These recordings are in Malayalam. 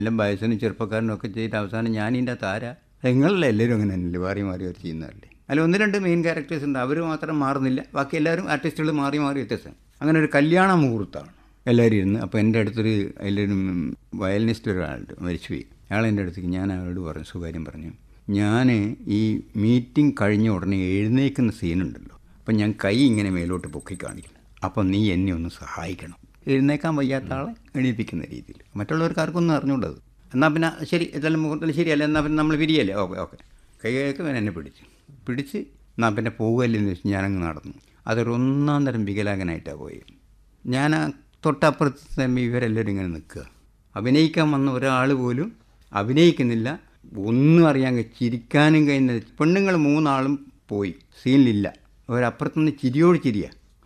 എല്ലാം വയസ്സിനും ചെറുപ്പക്കാരനും ഒക്കെ ചെയ്ത് അവസാനം ഞാൻ ഇതിൻ്റെ അകത്ത് ആരാ നിങ്ങളല്ല എല്ലാവരും അങ്ങനെ തന്നെയല്ലേ മാറി മാറി അവർ ചെയ്യുന്നതല്ലേ അതിൽ ഒന്ന് രണ്ട് മെയിൻ ക്യാരക്ടേഴ്സ് ഉണ്ട് അവർ മാത്രം മാറുന്നില്ല ബാക്കി എല്ലാവരും ആർട്ടിസ്റ്റുകൾ മാറി മാറി വ്യത്യസ്തം അങ്ങനെ ഒരു കല്യാണ മുഹൂർത്തമാണ് എല്ലാവരും ഇരുന്ന് അപ്പോൾ എൻ്റെ അടുത്തൊരു അതിലൊരു വയലിനിസ്റ്റ് ഒരാളുണ്ട് മരിച്ചുപോയി അയാൾ എൻ്റെ അടുത്തേക്ക് ഞാൻ അയാളോട് പറഞ്ഞു സുകാര്യം പറഞ്ഞു ഞാൻ ഈ മീറ്റിംഗ് കഴിഞ്ഞ ഉടനെ എഴുന്നേക്കുന്ന സീനുണ്ടല്ലോ അപ്പം ഞാൻ കൈ ഇങ്ങനെ മേലോട്ട് പൊക്കി കാണിക്കണം അപ്പം നീ എന്നെ ഒന്ന് സഹായിക്കണം എഴുന്നേക്കാൻ വയ്യാത്ത ആളെ എണീപ്പിക്കുന്ന രീതിയിൽ മറ്റുള്ളവർക്ക് ആർക്കൊന്നും അറിഞ്ഞുകൂടത് എന്നാൽ പിന്നെ ശരി ഇതെല്ലാം മുഹൂർത്തത്തിൽ ശരിയല്ല എന്നാൽ പിന്നെ നമ്മൾ പിരിയല്ലേ ഓക്കെ ഓക്കെ കൈ കേൾക്കും എന്നെ പിടിച്ച് പിടിച്ച് എന്നാൽ പിന്നെ പോകുകയല്ലെന്ന് വെച്ച് ഞാനങ്ങ് നടന്നു അതൊരു ഒന്നാം തരം വികലാംഗനായിട്ടാണ് പോയത് ഞാൻ ആ തൊട്ടപ്പുറത്ത് തന്നെ ഇവരെല്ലാവരും ഇങ്ങനെ നിൽക്കുക അഭിനയിക്കാൻ വന്ന ഒരാൾ പോലും അഭിനയിക്കുന്നില്ല ഒന്നും അറിയാൻ കഴി- ചിരിക്കാനും കഴിയുന്ന പെണ്ണുങ്ങൾ മൂന്നാളും പോയി സീനിലില്ല ഒരപ്പുറത്തുനിന്ന് ചിരിയോട് ചിരിയാ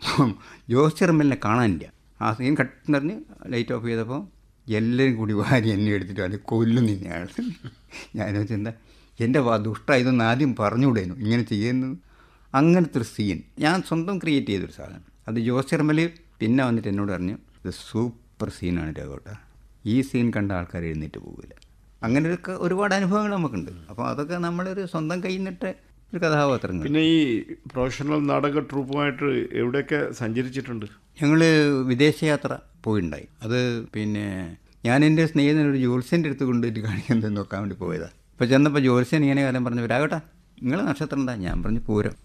ജോസ് ചെറുമ്പലിനെ കാണാനില്ല ആ സീൻ കട്ടെന്ന് പറഞ്ഞ് ലൈറ്റ് ഓഫ് ചെയ്തപ്പോൾ എല്ലാവരും കൂടി വാരി എന്നെ എടുത്തിട്ട് അത് കൊല്ലും നിന്നെയാണ് ഞാൻ എന്താ എൻ്റെ വാ ദുഷ്ട ഇതൊന്ന് ആദ്യം പറഞ്ഞുകൂടേനു ഇങ്ങനെ ചെയ്യുന്നത് അങ്ങനത്തെ ഒരു സീൻ ഞാൻ സ്വന്തം ക്രിയേറ്റ് ചെയ്തൊരു സാധനം അത് ജോസ് ചെറുമ്പൽ പിന്നെ വന്നിട്ട് എന്നോട് പറഞ്ഞു ഇത് സൂപ്പർ സീനാണ് രഘോട്ട ഈ സീൻ കണ്ട ആൾക്കാർ എഴുന്നേറ്റ് പോകില്ല അങ്ങനെ ഒരു ക- ഒരുപാട് അനുഭവങ്ങൾ നമുക്കുണ്ട് അപ്പോൾ അതൊക്കെ നമ്മളൊരു സ്വന്തം കയ്യിൽ നിന്നിട്ട് ഒരു കഥാപാത്രങ്ങൾ പിന്നെ ഈ പ്രൊഫഷണൽ നാടക ട്രൂപ്പുമായിട്ട് എവിടെയൊക്കെ സഞ്ചരിച്ചിട്ടുണ്ട് ഞങ്ങൾ വിദേശയാത്ര പോയിണ്ടായി അത് പിന്നെ ഞാൻ എൻ്റെ സ്നേഹിതൻ ഒരു ജോത്സ്യൻ്റെ അടുത്ത് കൊണ്ടുപോയിട്ട് കാണിക്കുന്നത് നോക്കാൻ വേണ്ടി പോയതാണ് അപ്പോൾ ചെന്നപ്പോൾ ജോത്സ്യൻ ഇങ്ങനെ കാലം പറഞ്ഞു വരാകട്ടെ നിങ്ങൾ നക്ഷത്രം എന്താ ഞാൻ പറഞ്ഞു പൂരം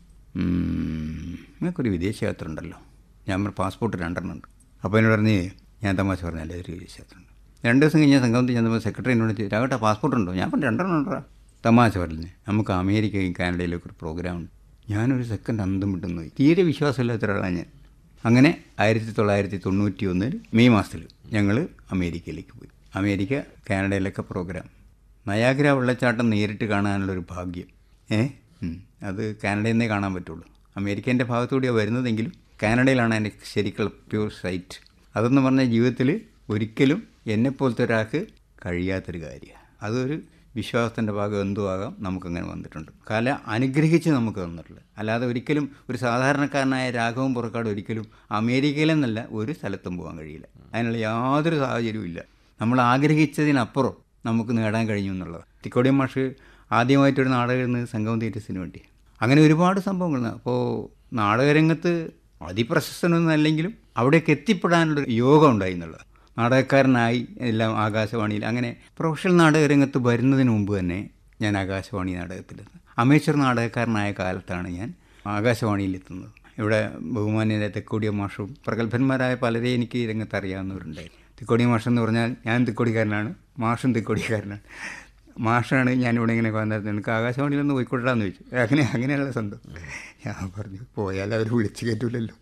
ഉം, നിങ്ങൾക്കൊരു വിദേശയാത്ര ഉണ്ടല്ലോ ഞാൻ പറഞ്ഞു പാസ്പോർട്ട് രണ്ടെണ്ണം ഉണ്ട് അപ്പോൾ എന്നോട് പറഞ്ഞ് ഞാൻ തമാശ പറഞ്ഞല്ലേ ഒരു വിദേശയാത്ര ഉണ്ട് രണ്ട് ദിവസം കഴിഞ്ഞ് സംഘത്തിൽ ചെന്നപ്പോൾ സെക്രട്ടറി എന്നോട് ചോദിച്ചു രാകട്ടെ പാസ്പോർട്ട് ഉണ്ടോ ഞാൻ പറഞ്ഞു രണ്ടെണ്ണം ഉണ്ടോ തമാശ പറഞ്ഞു നമുക്ക് അമേരിക്കയും കാനഡയിലൊക്കെ ഒരു പ്രോഗ്രാം ഉണ്ട് ഞാനൊരു സെക്കൻഡ് അന്തം വിട്ടുന്നു പോയി തീരെ വിശ്വാസമില്ലാത്ത ഒരാളാണ് ഞാൻ അങ്ങനെ ആയിരത്തി തൊള്ളായിരത്തി തൊണ്ണൂറ്റി ഒന്നിൽ മെയ് മാസത്തിൽ ഞങ്ങൾ അമേരിക്കയിലേക്ക് പോയി അമേരിക്ക കാനഡയിലൊക്കെ പ്രോഗ്രാം നയാഗ്ര വെള്ളച്ചാട്ടം നേരിട്ട് കാണാനുള്ളൊരു ഭാഗ്യം ഏ ഉം. അത് കാനഡയിൽ നിന്നേ കാണാൻ പറ്റുള്ളൂ അമേരിക്കേൻ്റെ ഭാഗത്തുകൂടിയാണ് വരുന്നതെങ്കിലും കാനഡയിലാണ് അതിൻ്റെ ശരിക്കുള്ള പ്യൂർ സൈറ്റ് അതെന്ന് പറഞ്ഞാൽ ജീവിതത്തിൽ ഒരിക്കലും എന്നെപ്പോലത്തെ ഒരാൾക്ക് കഴിയാത്തൊരു കാര്യമാണ് അതൊരു വിശ്വാസത്തിൻ്റെ ഭാഗം എന്തോ ആകാം നമുക്കങ്ങനെ വന്നിട്ടുണ്ട് കല അനുഗ്രഹിച്ച് നമുക്ക് തന്നിട്ടുള്ളത് അല്ലാതെ ഒരിക്കലും ഒരു സാധാരണക്കാരനായ രാഘവൻ പുറക്കാട് ഒരിക്കലും അമേരിക്കയിലെന്നല്ല ഒരു സ്ഥലത്തും പോകാൻ കഴിയില്ല അതിനുള്ള യാതൊരു സാഹചര്യവും ഇല്ല നമ്മൾ ആഗ്രഹിച്ചതിനപ്പുറം നമുക്ക് നേടാൻ കഴിഞ്ഞു എന്നുള്ളത് തിക്കോടിയം മാഷ് ആദ്യമായിട്ടൊരു നാടകം എഴുതുന്നത് സംഗമം തിയേറ്റേഴ്സിന് വേണ്ടി അങ്ങനെ ഒരുപാട് സംഭവങ്ങൾ അപ്പോൾ നാടകരംഗത്ത് അതിപ്രശസ്തനൊന്നും അല്ലെങ്കിലും അവിടേക്ക് എത്തിപ്പെടാനുള്ള യോഗം ഉണ്ടായി എന്നുള്ളത് നാടകക്കാരനായി എല്ലാം ആകാശവാണിയിൽ അങ്ങനെ പ്രൊഫഷണൽ നാടകരംഗത്ത് വരുന്നതിന് മുമ്പ് തന്നെ ഞാൻ ആകാശവാണി നാടകത്തിലെത്തുന്നത് അമേച്ചർ നാടകക്കാരനായ കാലത്താണ് ഞാൻ ആകാശവാണിയിലെത്തുന്നത് ഇവിടെ ബഹുമാന്യരായ തെക്കോടിയ മാഷും പ്രഗത്ഭന്മാരായ പലരെയും എനിക്ക് ഈ രംഗത്ത് അറിയാവുന്നവരുണ്ടായി തെക്കോടിയ മാഷ് എന്ന് പറഞ്ഞാൽ ഞാൻ തെക്കോടിക്കാരനാണ് മാഷും തെക്കോടിക്കാരനാണ് മാഷാണ് ഞാനിവിടെ ഇങ്ങനെ വന്നത് എനിക്ക് ആകാശവാണിയിലൊന്ന് പോയിക്കൊള്ളാന്ന് ചോദിച്ചു അങ്ങനെ അങ്ങനെയുള്ള സ്വന്തം ഞാൻ പറഞ്ഞു പോയാൽ അവർ വിളിച്ച് കയറ്റൂലല്ലോ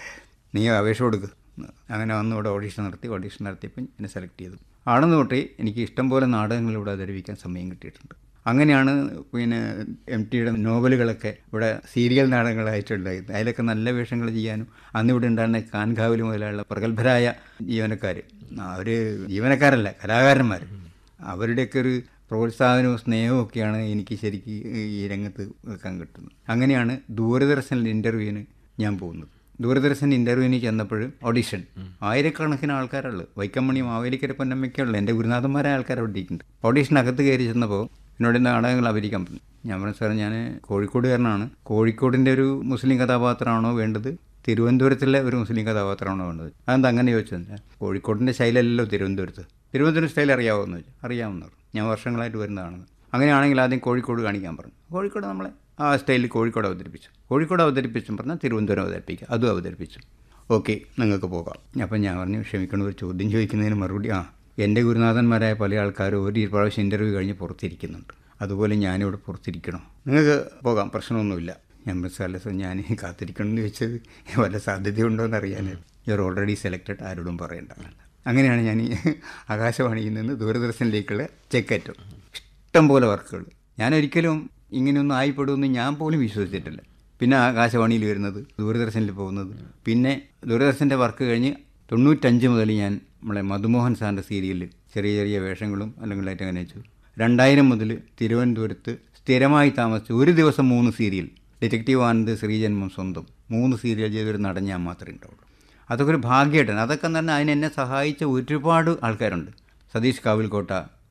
നീ അപേക്ഷ കൊടുക്ക് അങ്ങനെ വന്ന് ഇവിടെ ഓഡീഷൻ നടത്തി ഓഡീഷൻ നടത്തിയപ്പോൾ എന്നെ സെലക്ട് ചെയ്തു ആണെന്ന് തൊട്ടേ എനിക്ക് ഇഷ്ടം പോലെ നാടകങ്ങൾ ഇവിടെ അവതരിപ്പിക്കാൻ സമയം കിട്ടിയിട്ടുണ്ട് അങ്ങനെയാണ് പിന്നെ എം ടിയുടെ നോവലുകളൊക്കെ ഇവിടെ സീരിയൽ നാടകങ്ങളായിട്ടുണ്ടായത് അതിലൊക്കെ നല്ല വേഷങ്ങൾ ചെയ്യാനും അന്ന് ഇവിടെ ഉണ്ടായിരുന്ന കാൻകാവിൽ മുതലുള്ള പ്രഗത്ഭരായ ജീവനക്കാർ അവർ ജീവനക്കാരല്ല കലാകാരന്മാർ അവരുടെയൊക്കെ ഒരു പ്രോത്സാഹനവും സ്നേഹവും ഒക്കെയാണ് എനിക്ക് ശരിക്ക് ഈ രംഗത്ത് വെക്കാൻ കിട്ടുന്നത് അങ്ങനെയാണ് ദൂരദർശനിൽ ഇൻ്റർവ്യൂവിന് ഞാൻ പോകുന്നത് ദൂരദർശൻ ഇൻ്റർവ്യൂവിന് ചെന്നപ്പോൾ ഓഡിഷൻ ആയിരക്കണക്കിന് ആൾക്കാരുള്ളു വൈക്കമ്മണി മാവേലിക്കര പൊന്നമ്മയ്ക്കുള്ള എൻ്റെ ഗുരുനാഥന്മാരായ ആൾക്കാർ അവിടെ ഇരിക്കുന്നുണ്ട് ഓഡീഷൻ അകത്ത് കയറി ചെന്നപ്പോൾ എന്നോട് ഇന്ന് നാടകങ്ങൾ അഭിനയിക്കാൻ പറഞ്ഞു ഞാൻ പറഞ്ഞു സാർ ഞാൻ കോഴിക്കോടുകാരനാണ് കോഴിക്കോടിൻ്റെ ഒരു മുസ്ലിം കഥാപാത്രമാണോ വേണ്ടത് തിരുവനന്തപുരത്തിലെ ഒരു മുസ്ലിം കഥാപാത്രമാണോ വേണ്ടത് അതെന്താ അങ്ങനെ ചോദിച്ചത് കോഴിക്കോടിൻ്റെ സ്റ്റൈലല്ലല്ലോ തിരുവനന്തപുരത്ത് തിരുവനന്തപുരം സ്റ്റൈൽ അറിയാവുമെന്ന് ചോദിച്ചു അറിയാവുന്ന പറഞ്ഞു ഞാൻ വർഷങ്ങളായിട്ട് വരുന്നതാണെന്ന് അങ്ങനെയാണെങ്കിൽ ആദ്യം കോഴിക്കോട് കാണിക്കാൻ പറഞ്ഞു കോഴിക്കോട് നമ്മളെ ആ സ്റ്റൈലിൽ കോഴിക്കോട് അവതരിപ്പിച്ചു കോഴിക്കോട് അവതരിപ്പിച്ചും പറഞ്ഞാൽ തിരുവനന്തപുരം അവതരിപ്പിക്കുക അതും അവതരിപ്പിച്ചു ഓക്കെ നിങ്ങൾക്ക് പോകാം അപ്പം ഞാൻ പറഞ്ഞു ക്ഷമിക്കണം ഒരു ചോദ്യം ചോദിക്കുന്നതിന് മറുപടി ആ എൻ്റെ ഗുരുനാഥന്മാരായ പല ആൾക്കാരും ഒരു പ്രാവശ്യം ഇൻ്റർവ്യൂ കഴിഞ്ഞ് പുറത്തിരിക്കുന്നുണ്ട് അതുപോലെ ഞാനിവിടെ പുറത്തിരിക്കണോ നിങ്ങൾക്ക് പോകാം പ്രശ്നമൊന്നുമില്ല ഞാൻ മനസ്സിലല്ല സർ ഞാൻ കാത്തിരിക്കണം എന്ന് ചോദിച്ചത് വല്ല സാധ്യതയുണ്ടോ എന്ന് അറിയാനായിരുന്നു യു ആർ ഓൾറെഡി സെലക്റ്റഡ് ആരോടും പറയേണ്ട അങ്ങനെയാണ് ഞാൻ ഈ ആകാശവാണിയിൽ നിന്ന് ദൂരദർശനിലേക്കുള്ള ചെക്കറ്റും ഇഷ്ടം പോലെ വർക്കുകൾ ഞാനൊരിക്കലും ഇങ്ങനെയൊന്നും ആയിപ്പെടുമെന്ന് ഞാൻ പോലും വിശ്വസിച്ചിട്ടില്ല പിന്നെ ആകാശവാണിയിൽ വരുന്നത് ദൂരദർശനിൽ പോകുന്നത് പിന്നെ ദൂരദർശൻ്റെ വർക്ക് കഴിഞ്ഞ് തൊണ്ണൂറ്റഞ്ച് മുതൽ ഞാൻ നമ്മളെ മധുമോഹൻ സാറിൻ്റെ സീരിയലിൽ ചെറിയ ചെറിയ വേഷങ്ങളും അല്ലെങ്കിൽ ആയിട്ട് അങ്ങനെ വെച്ചു രണ്ടായിരം മുതൽ തിരുവനന്തപുരത്ത് സ്ഥിരമായി താമസിച്ച് ഒരു ദിവസം മൂന്ന് സീരിയൽ ഡിറ്റക്റ്റീവ് ആനന്ദ് ശ്രീജന്മം സ്വന്തം മൂന്ന് സീരിയൽ ചെയ്തൊരു നടൻ ഞാൻ മാത്രമേ ഉണ്ടാവുള്ളൂ അതൊക്കെ ഒരു ഭാഗ്യമായിട്ടാണ് അതൊക്കെ എന്ന് പറഞ്ഞാൽ അതിനെന്നെ സഹായിച്ച ഒരുപാട് ആൾക്കാരുണ്ട് സതീഷ് കാവിൽക്കോട്ട